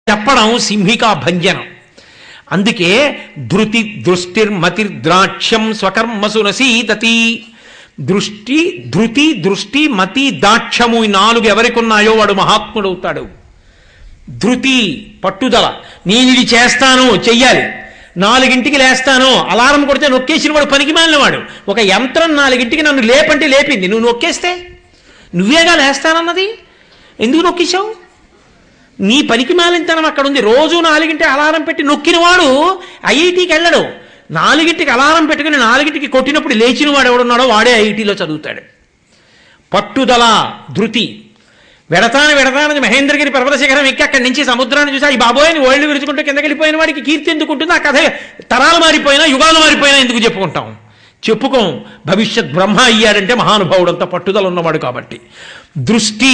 చెప్పడం సింహికా భంజనం అందుకే ధృతి దృష్టిర్మతిర్ద్రాక్ష్యం స్వకర్మసు నసీదతి దృష్టి ధృతి దృష్టి మతి దాక్ష్యము ఈ నాలుగు ఎవరికున్నాయో వాడు మహాత్ముడవుతాడు ధృతి పట్టుదల నేను ఇది చేస్తాను చెయ్యాలి నాలుగింటికి లేస్తాను అలారం కొడితే నొక్కేసిన వాడు పనికి మాలినవాడు ఒక యంత్రం నాలుగింటికి నన్ను లేపంటే లేపింది నువ్వు నొక్కేస్తే నువ్వేగా లేస్తానన్నది ఎందుకు నొక్కేశావు నీ పనికి మాలింతనం అక్కడ ఉంది రోజు నాలుగింటి అలారం పెట్టి నొక్కినవాడు ఐఐటికి వెళ్ళడు నాలుగింటికి అలారం పెట్టుకుని నాలుగింటికి కొట్టినప్పుడు లేచిన వాడు ఎవడున్నాడో వాడే ఐఐటిలో చదువుతాడు పట్టుదల ధృతి వెడతాను వెడతానని మహేంద్రగిరి పర్వత శిఖరం ఎక్కి అక్కడి నుంచి సముద్రాన్ని చూసి ఈ బాబోయని ఓళ్ళు విరుచుకుంటూ కిందకి వెళ్ళిపోయిన వాడికి కీర్తి ఎందుకు ఉంటుంది ఆ కథ తరాలు మారిపోయినా యుగాలు మారిపోయినా ఎందుకు చెప్పుకుంటాం చెప్పుకోం భవిష్యత్ బ్రహ్మ అయ్యాడంటే మహానుభావుడు అంత పట్టుదల ఉన్నవాడు కాబట్టి దృష్టి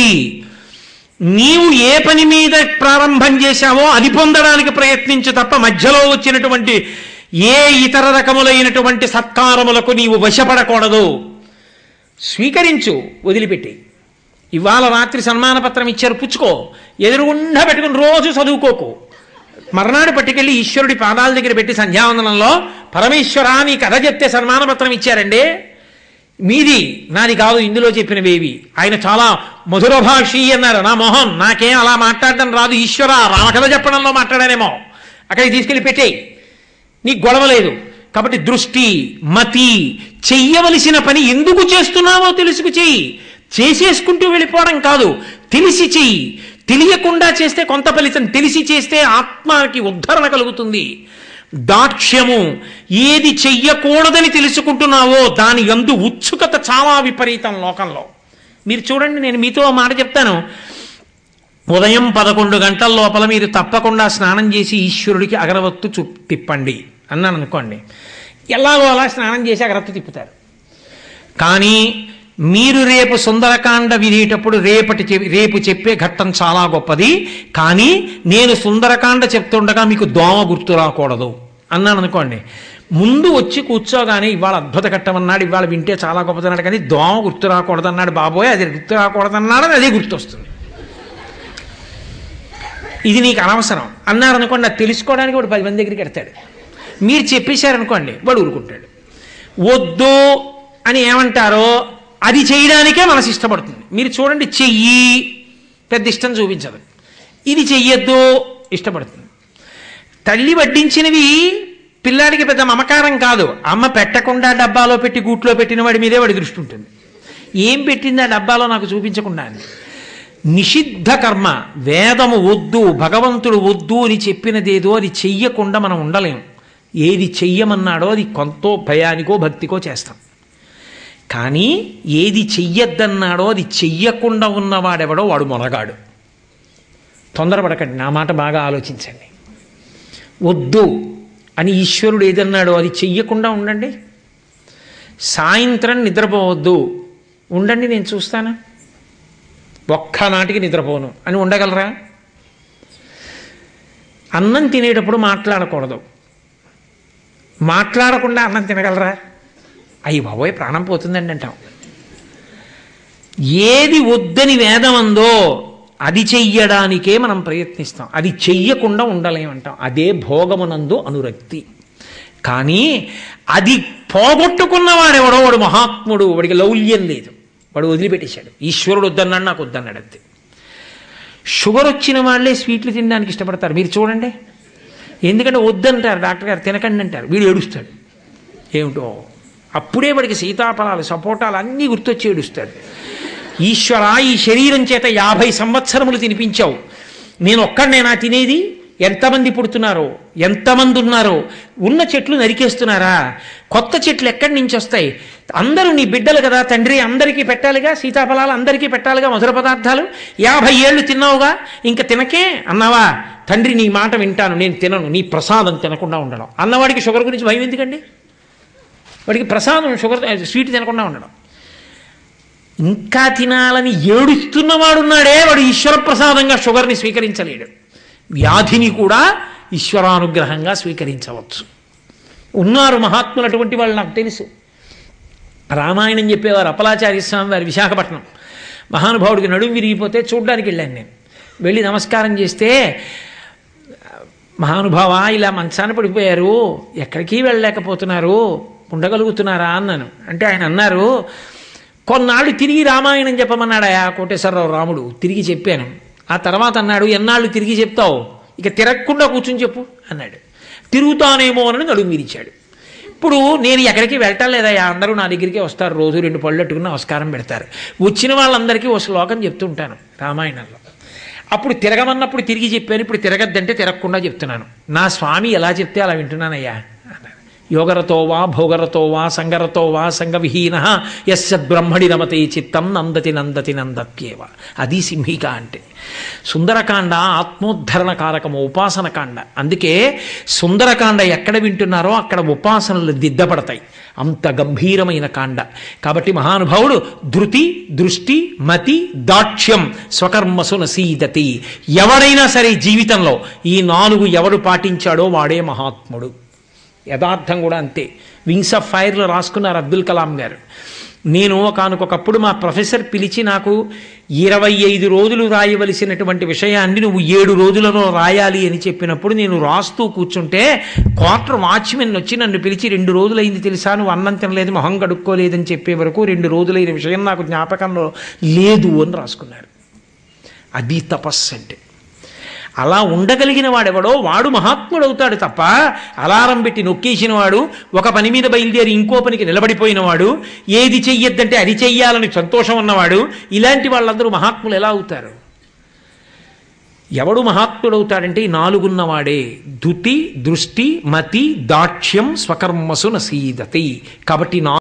నీవు ఏ పని మీద ప్రారంభం చేశావో అది పొందడానికి ప్రయత్నించు తప్ప మధ్యలో వచ్చినటువంటి ఏ ఇతర రకములైనటువంటి సత్కారములకు నీవు వశపడకూడదు స్వీకరించు వదిలిపెట్టి ఇవాళ రాత్రి సన్మాన పత్రం ఇచ్చారు పుచ్చుకో ఎదురుగుండా పెట్టుకుని రోజు చదువుకోకు మర్నాడు పట్టుకెళ్ళి ఈశ్వరుడి పాదాల దగ్గర పెట్టి సంధ్యావందనంలో పరమేశ్వరా నీ కథ చెప్తే సన్మాన పత్రం ఇచ్చారండి మీది నాది కాదు ఇందులో చెప్పినవేవి ఆయన చాలా మధురభాషి అన్నారు నా మొహం నాకేం అలా మాట్లాడడం రాదు ఈశ్వర రామకథ చెప్పడంలో మాట్లాడానేమో అక్కడికి తీసుకెళ్ళి పెట్టేయి నీకు గొడవ లేదు కాబట్టి దృష్టి మతి చెయ్యవలసిన పని ఎందుకు చేస్తున్నావో తెలుసుకు చెయ్యి చేసేసుకుంటూ వెళ్ళిపోవడం కాదు తెలిసి చెయ్యి తెలియకుండా చేస్తే కొంత ఫలితం తెలిసి చేస్తే ఆత్మకి ఉద్ధరణ కలుగుతుంది దాక్ష్యము ఏది చెయ్యకూడదని తెలుసుకుంటున్నావో దాని యందు ఉత్సుకత చాలా విపరీతం లోకంలో మీరు చూడండి నేను మీతో ఓ మాట చెప్తాను ఉదయం పదకొండు గంటల లోపల మీరు తప్పకుండా స్నానం చేసి ఈశ్వరుడికి అగరవత్తు చూ తిప్పండి అన్నాను అనుకోండి ఎలాగో అలా స్నానం చేసి అగరవత్తు తిప్పుతారు కానీ మీరు రేపు సుందరకాండ వినేటప్పుడు రేపటి చె- రేపు చెప్పే ఘట్టం చాలా గొప్పది కానీ నేను సుందరకాండ చెప్తుండగా మీకు దోమ గుర్తు రాకూడదు అన్నాను అనుకోండి ముందు వచ్చి కూర్చోగానే ఇవాళ అద్భుత ఘట్టం అన్నాడు ఇవాళ వింటే చాలా గొప్పదన్నాడు కానీ దోమ గుర్తు రాకూడదు అన్నాడు బాబోయ్ అది గుర్తు రాకూడదు అన్నాడు అదే గుర్తొస్తుంది ఇది నీకు అనవసరం అన్నారు అనుకోండి అది తెలుసుకోవడానికి వాడు పది మంది దగ్గరికి వెడతాడు మీరు చెప్పేశారనుకోండి వాడు ఊరుకుంటాడు వద్దు అని ఏమంటారో అది చేయడానికే మనసు ఇష్టపడుతుంది మీరు చూడండి చెయ్యి పెద్ద ఇష్టం చూపించదు ఇది చెయ్యొద్దు ఇష్టపడుతుంది తల్లి వడ్డించినవి పిల్లాడికి పెద్ద మమకారం కాదు అమ్మ పెట్టకుండా డబ్బాలో పెట్టి గూట్లో పెట్టిన వాడి మీదే వాడి దృష్టి ఉంటుంది ఏం పెట్టింది ఆ డబ్బాలో నాకు చూపించకుండా అని నిషిద్ధ కర్మ వేదము వద్దు భగవంతుడు వద్దు అని చెప్పినదేదో అది చెయ్యకుండా మనం ఉండలేం ఏది చెయ్యమన్నాడో అది కొంతో భయానికో భక్తికో చేస్తాం కానీ ఏది చెయ్యొద్దన్నాడో అది చెయ్యకుండా ఉన్నవాడెవడో వాడు మొనగాడు తొందరపడకండి నా మాట బాగా ఆలోచించండి వద్దు అని ఈశ్వరుడు ఏదన్నాడో అది చెయ్యకుండా ఉండండి సాయంత్రం నిద్రపోవద్దు ఉండండి నేను చూస్తానా ఒక్కనాటికి నిద్రపోను అని ఉండగలరా అన్నం తినేటప్పుడు మాట్లాడకూడదు మాట్లాడకుండా అన్నం తినగలరా అయ్యి బాబోయ్ ప్రాణం పోతుందండి అంటాం ఏది వద్దని వేదం అందో అది చెయ్యడానికే మనం ప్రయత్నిస్తాం అది చెయ్యకుండా ఉండలేమంటాం అదే భోగమునందు అనురక్తి కానీ అది పోగొట్టుకున్నవాడెవడో వాడు మహాత్ముడు వాడికి లౌల్యం లేదు వాడు వదిలిపెట్టేశాడు ఈశ్వరుడు వద్దన్నాడు నాకు వద్దన్నాడు అంతే షుగర్ వచ్చిన వాళ్ళే స్వీట్లు తినడానికి ఇష్టపడతారు మీరు చూడండి ఎందుకంటే వద్దంటారు డాక్టర్ గారు తినకండి అంటారు వీడు ఏడుస్తాడు ఏమిటో అప్పుడే వాడికి సీతాఫలాలు సపోటాలు అన్నీ గుర్తొచ్చి ఏడుస్తాడు ఈశ్వర ఈ శరీరం చేత యాభై సంవత్సరములు తినిపించావు నేను ఒక్కడనేనా తినేది ఎంతమంది పుడుతున్నారో ఎంతమంది ఉన్నారో ఉన్న చెట్లు నరికేస్తున్నారా కొత్త చెట్లు ఎక్కడి నుంచి వస్తాయి అందరూ నీ బిడ్డలు కదా తండ్రి అందరికీ పెట్టాలిగా సీతాఫలాలు అందరికీ పెట్టాలిగా మధుర పదార్థాలు యాభై ఏళ్ళు తిన్నావుగా ఇంకా తినకే అన్నావా తండ్రి నీ మాట వింటాను నేను తినను నీ ప్రసాదం తినకుండా ఉండడం అన్నవాడికి షుగర్ గురించి భయం ఎందుకండి వాడికి ప్రసాదం షుగర్ స్వీట్ తినకుండా ఉండడం ఇంకా తినాలని ఏడుస్తున్నవాడున్నాడే వాడు ఈశ్వర ప్రసాదంగా షుగర్ని స్వీకరించలేడు వ్యాధిని కూడా ఈశ్వరానుగ్రహంగా స్వీకరించవచ్చు ఉన్నారు మహాత్ములు అటువంటి వాళ్ళు నాకు తెలుసు రామాయణం చెప్పేవారు అప్పలాచార్య స్వామి వారి విశాఖపట్నం మహానుభావుడికి నడుము విరిగిపోతే చూడ్డానికి వెళ్ళాను నేను వెళ్ళి నమస్కారం చేస్తే మహానుభావ ఇలా మంచాన పడిపోయారు ఎక్కడికి వెళ్ళలేకపోతున్నారు ఉండగలుగుతున్నారా అన్నాను అంటే ఆయన అన్నారు కొన్నాళ్ళు తిరిగి రామాయణం చెప్పమన్నాడయా కోటేశ్వరరావు రాముడు తిరిగి చెప్పాను ఆ తర్వాత అన్నాడు ఎన్నాళ్ళు తిరిగి చెప్తావు ఇక తిరగకుండా కూర్చుని చెప్పు అన్నాడు తిరుగుతానేమో అని నడుము విరిచాడు ఇప్పుడు నేను ఎక్కడికి వెళ్ళటం లేదయ్యా అందరూ నా దగ్గరికి వస్తారు రోజు రెండు పళ్ళు పెట్టుకుని నమస్కారం పెడతారు వచ్చిన వాళ్ళందరికీ ఓ శ్లోకం చెప్తుంటాను రామాయణంలో అప్పుడు తిరగమన్నప్పుడు తిరిగి చెప్పాను ఇప్పుడు తిరగద్దంటే తిరగకుండా చెప్తున్నాను నా స్వామి ఎలా చెప్తే అలా వింటున్నానయ్యా అన్నాడు యోగరతో వా భోగరతో వా సంగరతో వా సంగవిహీన యస్సద్బ్రహ్మణి రమతే చిత్తం నందతి నందతి నందత్యేవ అది సింహిక అంటే సుందరకాండ ఆత్మోద్ధరణ కారకము ఉపాసన కాండ అందుకే సుందరకాండ ఎక్కడ వింటున్నారో అక్కడ ఉపాసనలు దిద్దపడతాయి అంత గంభీరమైన కాండ కాబట్టి మహానుభావుడు ధృతి దృష్టి మతి దాక్ష్యం స్వకర్మసు నసీదతి ఎవరైనా సరే జీవితంలో ఈ నాలుగు ఎవడు పాటించాడో వాడే మహాత్ముడు యథార్థం కూడా అంతే వింగ్స్ ఆఫ్ ఫైర్లో రాసుకున్నారు అబ్దుల్ కలాం గారు నేను ఒకనకొకప్పుడు మా ప్రొఫెసర్ పిలిచి నాకు ఇరవై ఐదు రోజులు రాయవలసినటువంటి విషయాన్ని నువ్వు ఏడు రోజులలో రాయాలి అని చెప్పినప్పుడు నేను రాస్తూ కూర్చుంటే క్వార్టర్ వాచ్మెన్ వచ్చి నన్ను పిలిచి రెండు రోజులైంది తెలుసా నువ్వు అన్నం తినలేదు మొహం కడుక్కోలేదని చెప్పే వరకు రెండు రోజులైన విషయం నాకు జ్ఞాపకంలో లేదు అని రాసుకున్నారు అది తపస్సు అంటే అలా ఉండగలిగిన వాడెవడో వాడు మహాత్ముడవుతాడు తప్ప అలారం పెట్టి నొక్కేసిన వాడు ఒక పని మీద బయలుదేరి ఇంకో పనికి నిలబడిపోయిన వాడు ఏది చెయ్యొద్దంటే అది చెయ్యాలని సంతోషం ఉన్నవాడు ఇలాంటి వాళ్ళందరూ మహాత్ములు ఎలా అవుతారు ఎవడు మహాత్ముడవుతాడంటే ఈ నాలుగున్నవాడే ధుతి దృష్టి మతి దాక్ష్యం స్వకర్మసు నసీదతి కాబట్టి నా